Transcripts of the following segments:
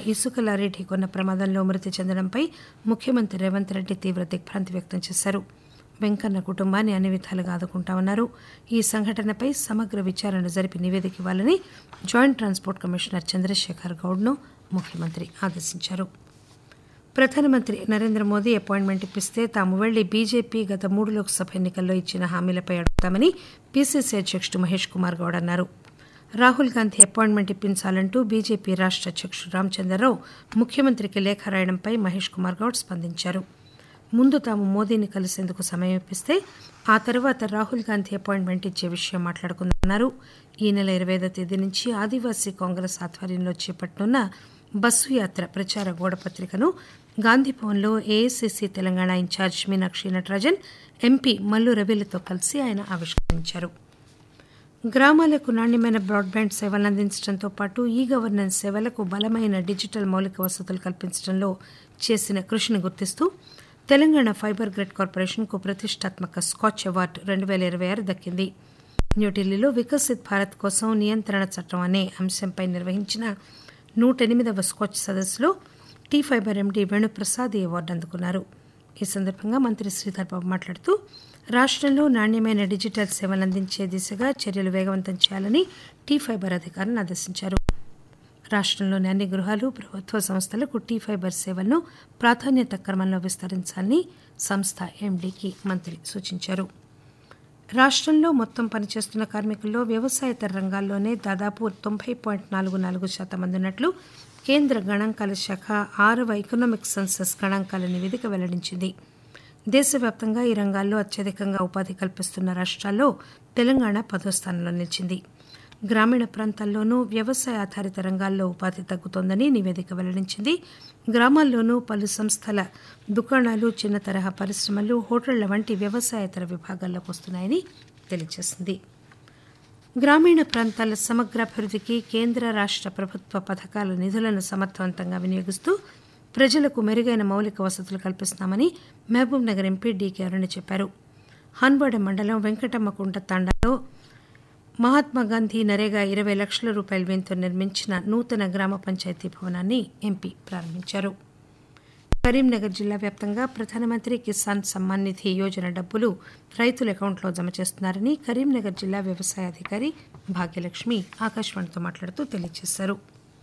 ఇసుక లారీ ఢీకొన్న ప్రమాదంలో మృతి చెందడంపై ముఖ్యమంత్రి రేవంత్ రెడ్డి తీవ్ర దిగ్భ్రాంతి వ్యక్తం చేశారు వెంకన్న కుటుంబాన్ని అన్ని విధాలుగా ఆదుకుంటామన్నారు ఈ సంఘటనపై సమగ్ర విచారణ జరిపి నివేదిక ఇవ్వాలని జాయింట్ ట్రాన్స్పోర్ట్ కమిషనర్ చంద్రశేఖర్ గౌడ్ను ముఖ్యమంత్రి ఆదేశించారు ప్రధానమంత్రి నరేంద్ర మోదీ అపాయింట్మెంట్ ఇప్పిస్తే తాము వెళ్లి బీజేపీ గత మూడు లోక్సభ ఎన్నికల్లో ఇచ్చిన హామీలపై అడుగుతామని పీసీసీ అధ్యక్షుడు మహేష్ కుమార్ గౌడ్ అన్నారు రాహుల్ గాంధీ అపాయింట్మెంట్ ఇప్పించాలంటూ బీజేపీ రాష్ట అధ్యక్షుడు రామచంద్రరావు ముఖ్యమంత్రికి లేఖ రాయడంపై మహేష్ కుమార్ గౌడ్ స్పందించారు ముందు తాము మోదీని కలిసేందుకు సమయం ఇప్పిస్తే ఆ తర్వాత రాహుల్ గాంధీ అపాయింట్మెంట్ ఇచ్చే విషయం మాట్లాడుకుందన్నారు ఈ నెల ఇరవై ఐదో తేదీ నుంచి ఆదివాసీ కాంగ్రెస్ ఆధ్వర్యంలో చేపట్టనున్న బస్సు యాత్ర ప్రచార గోడపత్రికను గాంధీభవన్లో AICC Telangana incharge Meenakshi Natarajan MP Mallu రవిలతో కలిసి ఆయన ఆవిష్కరించారు గ్రామాలకు నాణ్యమైన బ్రాడ్బ్యాండ్ సేవలను అందించడంతో పాటు ఈ గవర్నెన్స్ సేవలకు బలమైన డిజిటల్ మౌలిక వసతులు కల్పించడంలో చేసిన కృషిని గుర్తిస్తూ తెలంగాణ ఫైబర్ గ్రిడ్ కార్పొరేషన్కు ప్రతిష్టాత్మక స్కాచ్ అవార్డు రెండు వేల ఇరవై ఆరు దక్కింది న్యూఢిల్లీలో వికసిత్ భారత్ కోసం నియంత్రణ చట్టం అనే అంశంపై నిర్వహించిన నూట ఎనిమిదవ స్కాచ్ సదస్సులో టీ ఫైబర్ ఎండీ వేణుప్రసాద్ ఈ అవార్డు అందుకున్నారు ఈ సందర్భంగా మంత్రి శ్రీధర్ బాబు మాట్లాడుతూ రాష్టంలో నాణ్యమైన డిజిటల్ సేవలు అందించే దిశగా చర్యలు వేగవంతం చేయాలని టీ ఫైబర్ అధికారులను ఆదేశించారు రాష్టంలోని అన్ని గృహాలు ప్రభుత్వ సంస్థలకు టీ ఫైబర్ సేవలను ప్రాధాన్యత క్రమంలో విస్తరించాలని సంస్థ ఎండీకి మంత్రి సూచించారు రాష్టంలో మొత్తం పనిచేస్తున్న కార్మికుల్లో వ్యవసాయేతర రంగాల్లోనే దాదాపు తొంభై పాయింట్ నాలుగు నాలుగు శాతం మంది ఉన్నట్లు కేంద్ర గణాంకాల శాఖ ఆరవ ఎకనామిక్ సెన్సస్ గణాంకాల నివేదిక వెల్లడించింది దేశవ్యాప్తంగా ఈ రంగాల్లో అత్యధికంగా ఉపాధి కల్పిస్తున్న రాష్ట్రాల్లో తెలంగాణ పదో స్థానంలో నిలిచింది గ్రామీణ ప్రాంతాల్లోనూ వ్యవసాయ ఆధారిత రంగాల్లో ఉపాధి తగ్గుతోందని నివేదిక వెల్లడించింది గ్రామాల్లోనూ పలు సంస్థల దుకాణాలు చిన్న తరహా పరిశ్రమలు హోటళ్ల వంటి వ్యవసాయేతర విభాగాల్లోకి వస్తున్నాయని తెలియజేసింది గ్రామీణ ప్రాంతాల సమగ్రాభివృద్ధికి కేంద్ర రాష్ట ప్రభుత్వ పథకాల నిధులను సమర్థవంతంగా వినియోగిస్తూ ప్రజలకు మెరుగైన మౌలిక వసతులు కల్పిస్తున్నామని Mahabubnagar MP DK Aruna చెప్పారు హన్వాడ మండలం వెంకటమ్మకుంట తాండాలో మహాత్మాగాంధీ నరేగా ఇరవై లక్షల రూపాయల వ్యయంతో నిర్మించిన నూతన గ్రామ పంచాయతీ భవనాన్ని ఎంపీ ప్రారంభించారు కరీంనగర్ జిల్లా వ్యాప్తంగా ప్రధానమంత్రి కిసాన్ సమ్మాన్ నిధి యోజన డబ్బులు రైతుల అకౌంట్లో జమ చేస్తున్నారని కరీంనగర్ జిల్లా వ్యవసాయ అధికారి భాగ్యలక్ష్మి ఆకాశవాణితో మాట్లాడుతూ తెలియజేశారు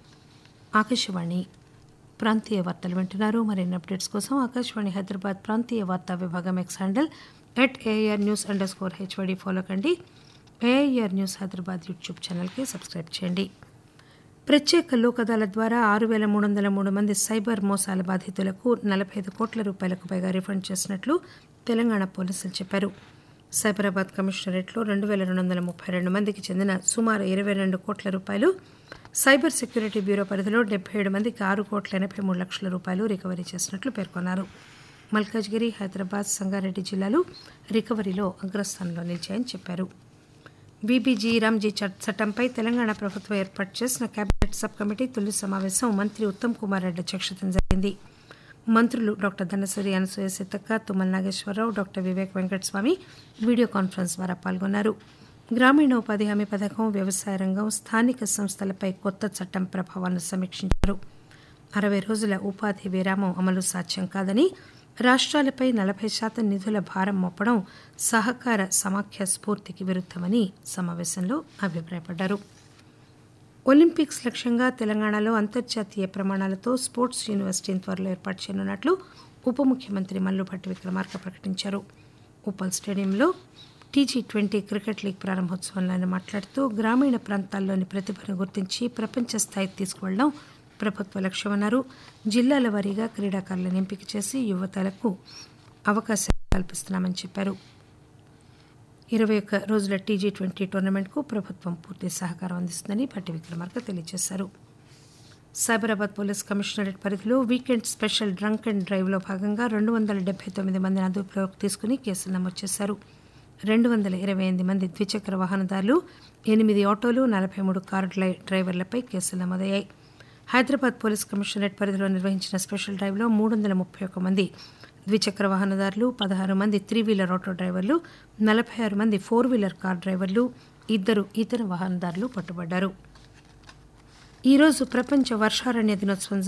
ఆకాశవాణి ప్రాంతీయ వార్తలు వింటున్నారు మరిన్ని అప్డేట్స్ కోసం ఆకాశవాణి హైదరాబాద్ ప్రాంతీయ వార్తా విభాగం X handle at AIR news underscore HYD follow కండి ఏఐఆర్ న్యూస్ హైదరాబాద్ యూట్యూబ్ ఛానల్కి సబ్స్క్రైబ్ చేయండి ప్రత్యేక లోక్ అదాలత్ ద్వారా ఆరు వేల మూడు వందల మూడు మంది సైబర్ మోసాల బాధితులకు నలభై ఐదు కోట్ల రూపాయలకు పైగా రిఫండ్ చేసినట్లు తెలంగాణ పోలీసులు చెప్పారు సైబరాబాద్ కమిషనరేట్లో రెండు వేల రెండు వందల ముప్పై రెండు మందికి చెందిన సుమారు ఇరవై రెండు కోట్ల రూపాయలు సైబర్ సెక్యూరిటీ బ్యూరో పరిధిలో డెబ్బై ఏడు మందికి ఆరు కోట్ల ఎనభై మూడు లక్షల రూపాయలు రికవరీ చేసినట్లు పేర్కొన్నారు మల్కాజ్గిరి హైదరాబాద్ సంగారెడ్డి జిల్లాలు రికవరీలో అగ్రస్థానంలో నిలిచాయని చెప్పారు బీబీజీ రామ్జీ చట్టంపై తెలంగాణ ప్రభుత్వం ఏర్పాటు చేసిన కేబినెట్ సబ్ కమిటీ తొలి సమావేశం మంత్రి ఉత్తమ్ కుమార్ రెడ్డి అధ్యక్షతన జరిగింది మంత్రులు doctor Dhanasari Anasuya Seethakka Tummala Nageswara Rao doctor Vivek Venkataswamy video conference ద్వారా పాల్గొన్నారు గ్రామీణ ఉపాధి హామీ పథకం వ్యవసాయ రంగం స్థానిక సంస్థలపై కొత్త చట్టం ప్రభావాలను సమీక్షించారు అరవై రోజుల ఉపాధి విరామం అమలు సాధ్యం కాదని రాష్ట్రాలపై నలభై శాతం నిధుల భారం మోపడం సహకార సమాఖ్య స్ఫూర్తికి విరుద్దమని సమావేశంలో అభిప్రాయపడ్డారు ఒలింపిక్స్ లక్ష్యంగా తెలంగాణలో అంతర్జాతీయ ప్రమాణాలతో స్పోర్ట్స్ యూనివర్సిటీని త్వరలో ఏర్పాటు చేయనున్నట్లు ఉప ముఖ్యమంత్రి మల్లుభట్టి విక్రమార్క ప్రకటించారు ఉప్పల్ స్టేడియంలో టీజీ ట్వంటీ క్రికెట్ లీగ్ ప్రారంభోత్సవంలో ఆయన మాట్లాడుతూ గ్రామీణ ప్రాంతాల్లోని ప్రతిభను గుర్తించి ప్రపంచ స్థాయికి తీసుకువెళ్లడం ప్రభుత్వ లక్ష్యమన్నారు జిల్లాల వారీగా క్రీడాకారులను ఎంపిక చేసి యువతలకు అవకాశాలు కల్పిస్తున్నామని చెప్పారు ఇరవై ఒక్క రోజుల టీజీ ట్వంటీ టోర్నమెంట్కు ప్రభుత్వం పూర్తి సహకారం అందిస్తుందని భట్టి విక్రమార్క తెలియజేశారు సైబరాబాద్ పోలీస్ కమిషనరేట్ పరిధిలో వీకెండ్ స్పెషల్ డ్రంక్ అండ్ డ్రైవ్లో భాగంగా రెండు వందల డెబ్బై తొమ్మిది మందిని అదుపులోకి తీసుకుని కేసులు నమోదు చేశారు రెండు వందల ఇరవై ఎనిమిది మంది ద్విచక్ర వాహనదారులు ఎనిమిది ఆటోలు నలభై మూడు కారు డ్రైవర్లపై కేసులు నమోదయ్యాయి హైదరాబాద్ పోలీస్ కమిషనరేట్ పరిధిలో నిర్వహించిన స్పెషల్ డ్రైవ్లో మూడు వందల ముప్పై ఒక్క మంది ద్విచక్ర వాహనదారులు పదహారు మంది త్రీ వీలర్ ఆటో డ్రైవర్లు నలభై ఆరు మంది ఫోర్ వీలర్ కార్ డ్రైవర్లు ఇద్దరు ఇతర వాహనదారులు పట్టుబడ్డారు ఈరోజు ప్రపంచ వర్షారణ్య దినోత్సవం